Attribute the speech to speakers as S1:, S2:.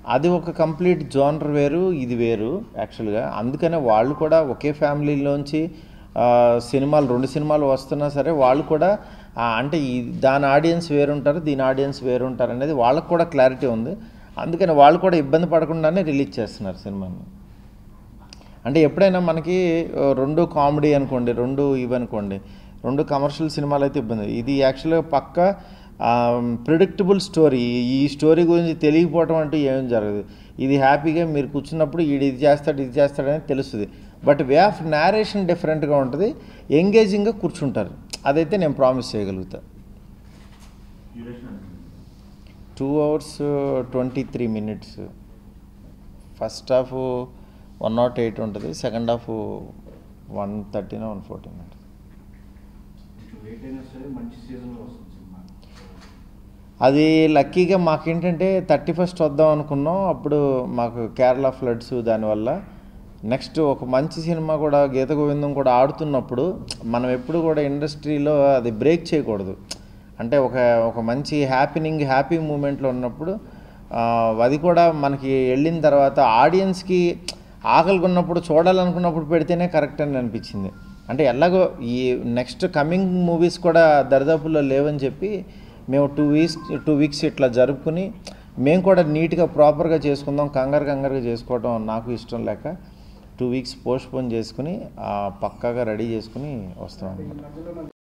S1: అది ఒక complete genre వేరు ఇది వేరు యాక్చువల్గా అందుకనే వాళ్ళు కూడా ఒకే ఫ్యామిలీలోంచి ఆ, సినిమాలు రెండు సినిమాలు వస్తున్నా సరే వాళ్ళు కూడా ఆ, అంటే ఈ దాని ఆడియన్స్ వేరుంటారు దీని ఆడియన్స్ వేరుంటారు అనేది వాళ్ళకు కూడా క్లారిటీ ఉంది అందుకని వాళ్ళు కూడా ఇబ్బంది పడకుండానే రిలీజ్ చేస్తున్నారు సినిమాని అంటే ఎప్పుడైనా మనకి ఆ, రెండు కామెడీ అనుకోండి రెండు ఇవి అనుకోండి రెండు కమర్షియల్ సినిమాలు అయితే ఇబ్బంది ఇది యాక్చువల్గా పక్క ప్రిడిక్టబుల్ స్టోరీ ఈ స్టోరీ గురించి తెలియకపోవటం అంటూ ఏం జరగదు ఇది హ్యాపీగా మీరు కూర్చున్నప్పుడు ఈడు ఇది చేస్తాడు ఇది చేస్తాడని తెలుస్తుంది బట్ వే ఆఫ్ నేరేషన్ డిఫరెంట్గా ఉంటుంది ఎంగేజింగ్గా కూర్చుంటారు అదైతే నేను ప్రామిస్ చేయగలుగుతా two hours twenty three minutes first half one not eight ఉంటుంది second half one thirteen one fourteen ఉంటుంది
S2: లేట్ అయినా సరే మంచి సీజన్లో వస్తుంది సినిమా
S1: అది లక్కీగా మాకేంటంటే థర్టీ ఫస్ట్ వద్దాం అనుకున్నాం అప్పుడు మాకు కేరళ ఫ్లడ్స్ దానివల్ల నెక్స్ట్ ఒక మంచి సినిమా కూడా గీత గోవిందం కూడా ఆడుతున్నప్పుడు మనం ఎప్పుడు కూడా ఇండస్ట్రీలో అది బ్రేక్ చేయకూడదు అంటే ఒక ఒక మంచి హ్యాపీనింగ్ హ్యాపీ మూమెంట్లో ఉన్నప్పుడు ఆ, అది కూడా మనకి వెళ్ళిన తర్వాత ఆడియన్స్కి ఆకలిగా ఉన్నప్పుడు చూడాలనుకున్నప్పుడు పెడితేనే కరెక్ట్ అని అనిపించింది అంటే ఎలాగో ఈ నెక్స్ట్ కమింగ్ మూవీస్ కూడా దరిదాపుల్లో లేవని చెప్పి మేము టూ వీక్స్ టూ వీక్స్ ఇట్లా జరుపుకుని మేము కూడా నీట్గా ప్రాపర్గా చేసుకుందాం కంగారు కంగారుగా చేసుకోవడం నాకు ఇష్టం లేక టూ వీక్స్ పోస్ట్ పోన్ చేసుకుని ఆ, పక్కాగా రెడీ చేసుకుని వస్తాం అనమాట